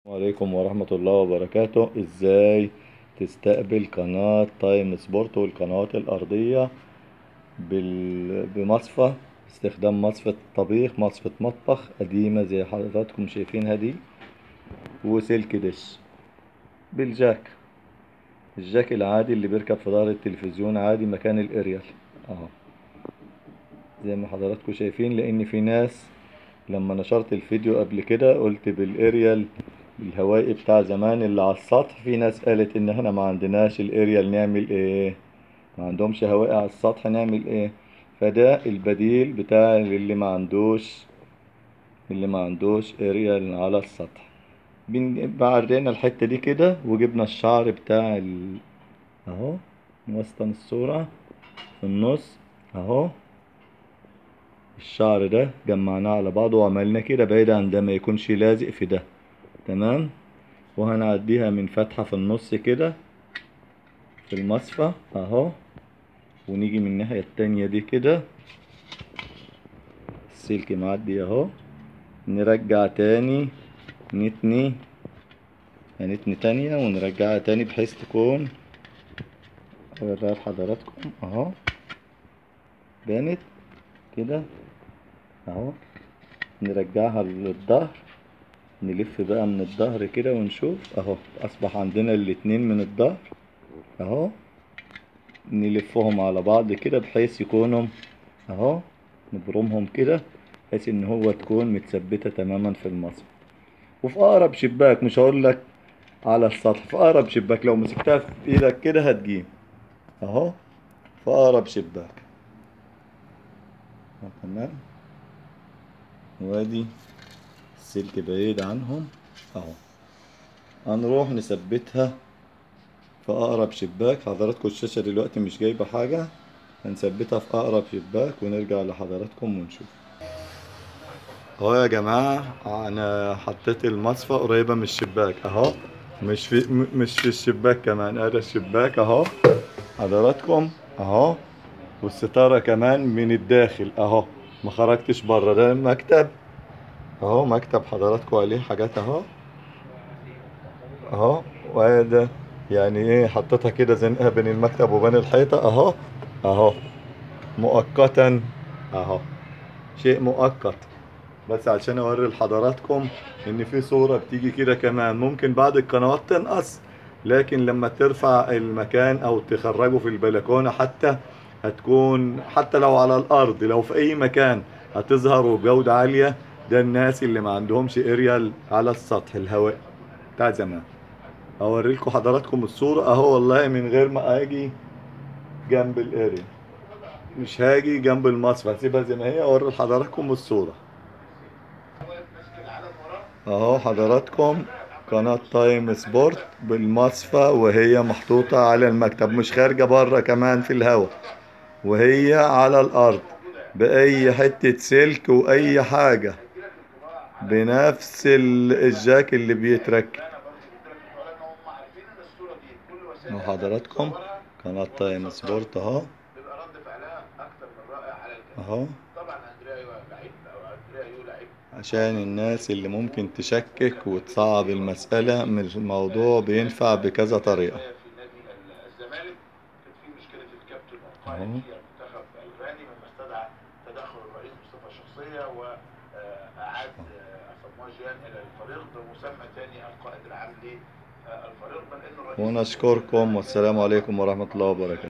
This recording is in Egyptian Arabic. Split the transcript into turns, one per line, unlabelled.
عليكم ورحمة الله وبركاته ازاي تستقبل قناة تايم سبورت والقنوات الأرضية بال... بمصفى استخدام مصفى طبيخ مصفى مطبخ قديمة زي حضراتكم شايفينها دي وسلك دش بالجاك الجاك العادي اللي بيركب في ظهر التلفزيون عادي مكان الاريال اهو زي ما حضراتكم شايفين لان في ناس لما نشرت الفيديو قبل كده قلت بالاريال الهوائي بتاع زمان اللي على السطح في ناس قالت ان احنا ما عندناش الاريال نعمل ايه ما عندهمش هوائي على السطح نعمل ايه فده البديل بتاع اللي ما عندوش اللي ما عندوش اريال على السطح بعرينا الحتة دي كده وجبنا الشعر بتاع ال... اهو نوسطن الصورة في النص اهو الشعر ده جمعناه على بعضه وعملنا كده بعيد عن ده ما يكونش لازق في ده تمام وهنعديها من فتحة في النص كده في المصفى اهو ونيجي من الناحية التانية دي كده السلك معدي اهو نرجع تاني نتني هنتني تانية ونرجعها تاني بحيث تكون اوريها لحضراتكم اهو بانت كده اهو نرجعها للظهر نلف بقى من الظهر كده ونشوف اهو اصبح عندنا الاتنين من الظهر اهو نلفهم على بعض كده بحيث يكونوا اهو نبرمهم كده بحيث ان هو تكون متثبتة تماما في المصفى وفي اقرب شباك مش هقول لك على السطح في اقرب شباك لو مسكتها في ايدك كده هتجيب اهو في اقرب شباك تمام وادي السلك بعيد عنهم اهو هنروح نثبتها في اقرب شباك حضراتكم الشاشة دلوقتي مش جايبة حاجة هنثبتها في اقرب شباك ونرجع لحضراتكم ونشوف اهو يا جماعة انا حطيت المصفى قريبة من الشباك اهو مش في مش في الشباك كمان ادي الشباك اهو حضراتكم اهو والستارة كمان من الداخل اهو ما خرجتش بره ده المكتب اهو مكتب حضراتكم عليه حاجات اهو اهو وهذا يعني ايه حطيتها كده زنقها بين المكتب وبين الحيطة اهو اهو مؤقتا اهو شيء مؤقت بس عشان اوري لحضراتكم ان في صورة بتيجي كده كمان ممكن بعض القنوات تنقص لكن لما ترفع المكان او تخرجه في البلكونة حتى هتكون حتى لو على الارض لو في اي مكان هتظهر وبجودة عالية ده الناس اللي ما عندهمش اريال على السطح الهواء بتاع زمان اوري لكم حضراتكم الصورة اهو والله من غير ما اجي جنب الاريال مش هاجي جنب المصفى هسيبها زي ما هي اوري لحضراتكم الصورة اهو حضراتكم قناة تايم سبورت بالمصفى وهي محطوطة على المكتب مش خارجة بره كمان في الهواء وهي على الارض باي حتة سلك واي حاجة بنفس الجاك اللي بيتركب اهو حضراتكم قناة تايم سبورت اهو اهو عشان الناس اللي ممكن تشكك وتصعب المسألة من الموضوع بينفع بكذا طريقة
الزمالك كانت في مشكله الكابتن
أهو.
وقائد في المنتخب الغاني لما استدعى تدخل الرئيس بصفه شخصيه واعاد اسموه جيان الى الفريق بمسمى ثاني القائد العام للفريق بل ان الرئيس
ونشكركم والسلام عليكم ورحمة الله وبركاته